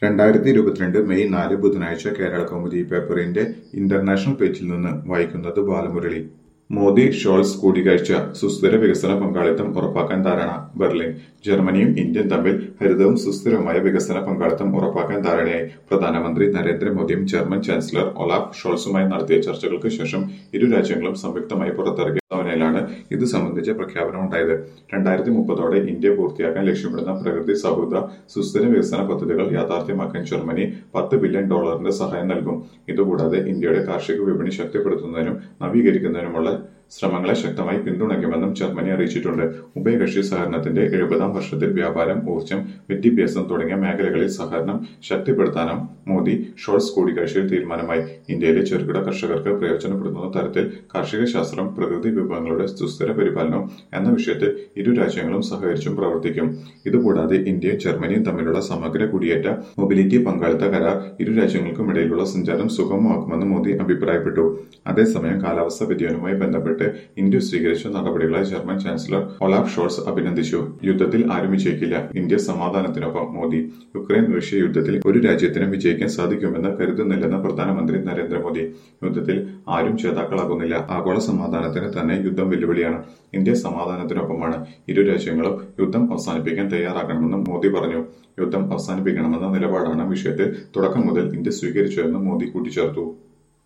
രണ്ടായിരത്തി ഇരുപത്തിരണ്ട് മെയ് നാല് ബുധനാഴ്ച കേരള കൗമുദി പേപ്പറിന്റെ ഇന്റർനാഷണൽ പേജിൽ നിന്ന് വായിക്കുന്നത് ബാലമുരളി മോദി ഷോൾസ് കൂടിക്കാഴ്ച സുസ്ഥിര വികസന പങ്കാളിത്തം ഉറപ്പാക്കാൻ ധാരണ ബെർലിൻ ജർമ്മനിയും ഇന്ത്യയും തമ്മിൽ ഹരിതവും സുസ്ഥിരവുമായ വികസന പങ്കാളിത്തം ഉറപ്പാക്കാൻ ധാരണയായി പ്രധാനമന്ത്രി നരേന്ദ്രമോദിയും ജർമ്മൻ ചാൻസലർ ഒലാഫ് ഷോൾസുമായി നടത്തിയ ചർച്ചകൾക്ക് ശേഷം ഇരു രാജ്യങ്ങളും സംയുക്തമായി പുറത്തിറക്കിയ പ്രസ്താവനയിലാണ് ഇത് സംബന്ധിച്ച പ്രഖ്യാപനമുണ്ടായത് രണ്ടായിരത്തി മുപ്പതോടെ ഇന്ത്യ പൂർത്തിയാക്കാൻ ലക്ഷ്യമിടുന്ന പ്രകൃതി സൗഹൃദ സുസ്ഥിര വികസന പദ്ധതികൾ യാഥാർത്ഥ്യമാക്കാൻ ജർമ്മനി പത്ത് ബില്യൺ ഡോളറിന്റെ സഹായം നൽകും ഇതുകൂടാതെ ഇന്ത്യയുടെ കാർഷിക വിപണി ശക്തിപ്പെടുത്തുന്നതിനും നവീകരിക്കുന്നതിനുമുള്ള ശ്രമങ്ങളെ ശക്തമായി പിന്തുണയ്ക്കുമെന്നും ജർമ്മനി അറിയിച്ചിട്ടുണ്ട് ഉഭയകക്ഷി സഹകരണത്തിന്റെ എഴുപതാം വർഷത്തിൽ വ്യാപാരം ഊർജ്ജം വിദ്യാഭ്യാസം തുടങ്ങിയ മേഖലകളിൽ സഹകരണം ശക്തിപ്പെടുത്താനും മോദി ഷോൾസ് കൂടിക്കാഴ്ചയിൽ തീരുമാനമായി ഇന്ത്യയിലെ ചെറുകിട കർഷകർക്ക് പ്രയോജനപ്പെടുത്തുന്ന തരത്തിൽ കാർഷിക ശാസ്ത്രം പ്രകൃതി വിഭവങ്ങളുടെ സുസ്ഥിര പരിപാലനം എന്ന വിഷയത്തിൽ ഇരു രാജ്യങ്ങളും സഹകരിച്ചും പ്രവർത്തിക്കും ഇതുകൂടാതെ ഇന്ത്യയും ജർമ്മനിയും തമ്മിലുള്ള സമഗ്ര കുടിയേറ്റ മൊബിലിറ്റി പങ്കാളിത്ത കരാർ ഇരു രാജ്യങ്ങൾക്കും ഇടയിലുള്ള സഞ്ചാരം സുഗമമാക്കുമെന്ന് മോദി അഭിപ്രായപ്പെട്ടു അതേസമയം കാലാവസ്ഥാ വ്യതിയാനവുമായി ബന്ധപ്പെട്ട് ഇന്ത്യ സ്വീകരിച്ച നടപടികളെ ജർമ്മൻ ചാൻസലർ ഒലാഫ് ഷോൾസ് അഭിനന്ദിച്ചു യുദ്ധത്തിൽ ആരും വിജയിക്കില്ല ഇന്ത്യ സമാധാനത്തിനൊപ്പം മോദി യുക്രൈൻ റഷ്യ യുദ്ധത്തിൽ ഒരു രാജ്യത്തിനും വിജയിക്കാൻ സാധിക്കുമെന്ന് കരുതുന്നില്ലെന്ന് പ്രധാനമന്ത്രി നരേന്ദ്രമോദി യുദ്ധത്തിൽ ആരും ജേതാക്കളാകുന്നില്ല ആഗോള സമാധാനത്തിന് തന്നെ യുദ്ധം വെല്ലുവിളിയാണ് ഇന്ത്യ സമാധാനത്തിനൊപ്പമാണ് ഇരു രാജ്യങ്ങളും യുദ്ധം അവസാനിപ്പിക്കാൻ തയ്യാറാകണമെന്നും മോദി പറഞ്ഞു യുദ്ധം അവസാനിപ്പിക്കണമെന്ന നിലപാടാണ് വിഷയത്തിൽ തുടക്കം മുതൽ ഇന്ത്യ സ്വീകരിച്ചതെന്ന് മോദി കൂട്ടിച്ചേർത്തു